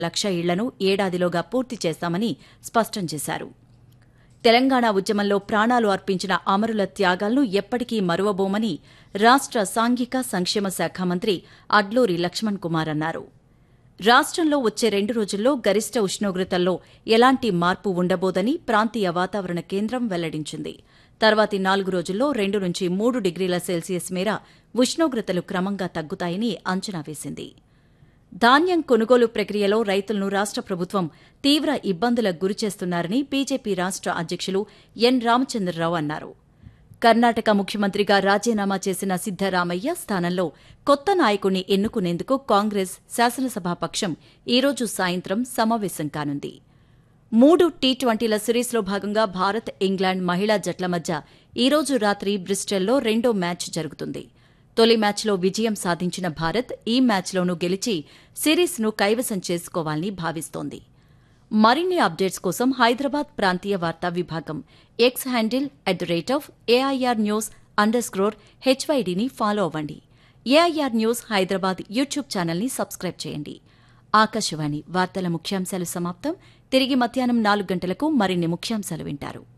లక్ష ఇళ్లను ఏడాదిలోగా పూర్తి చేస్తామని స్పష్టం చేశారు తెలంగాణ ఉద్యమంలో ప్రాణాలు అర్పించిన అమరుల త్యాగాలను ఎప్పటికీ మరువబోమని రాష్ట్ర సాంఘిక సంక్షేమ శాఖ మంత్రి అడ్లూరి లక్ష్మణ్ కుమార్ అన్నారు రాష్ట్రంలో వచ్చే రెండు రోజుల్లో గరిష్ట ఉష్ణోగ్రతల్లో ఎలాంటి మార్పు ఉండబోదని ప్రాంతీయ వాతావరణ కేంద్రం వెల్లడించింది తర్వాతి నాలుగు రోజుల్లో రెండు నుంచి మూడు డిగ్రీల సెల్సియస్ మేర ఉష్ణోగ్రతలు క్రమంగా తగ్గుతాయని అంచనా వేసింది ధాన్యం కొనుగోలు ప్రక్రియలో రైతులను రాష్ట ప్రభుత్వం తీవ్ర ఇబ్బందులకు గురిచేస్తున్నారని బీజేపీ రాష్ట అధ్యక్షులు ఎన్ రామచంద్రరావు అన్నారు కర్ణాటక ముఖ్యమంత్రిగా రాజీనామా చేసిన సిద్దరామయ్య స్థానంలో కొత్త నాయకుణ్ణి ఎన్నుకునేందుకు కాంగ్రెస్ శాసనసభాపక్షం ఈరోజు సాయంత్రం సమావేశం కానుంది మూడు టీ ట్వంటీల సిరీస్లో భాగంగా భారత్ ఇంగ్లాండ్ మహిళా జట్ల మధ్య ఈరోజు రాత్రి బ్రిస్టల్లో రెండో మ్యాచ్ జరుగుతుంది తొలి మ్యాచ్లో విజయం సాధించిన భారత్ ఈ మ్యాచ్లోనూ గెలిచి సిరీస్ను కైవసం చేసుకోవాలని భావిస్తోంది మరిన్ని అప్డేట్స్ కోసం హైదరాబాద్ ప్రాంతీయ వార్తా విభాగం X handle at the rate of AIR news underscore హెచ్వైడీని ఫాలో అవ్వండి ఏఐఆర్ న్యూస్ హైదరాబాద్ యూట్యూబ్ ఛానల్ని సబ్స్క్రైబ్ చేయండి ఆకాశవాణి వార్తల ముఖ్యాంశాలు సమాప్తం తిరిగి మధ్యాహ్నం నాలుగు గంటలకు మరిన్ని ముఖ్యాంశాలు వింటారు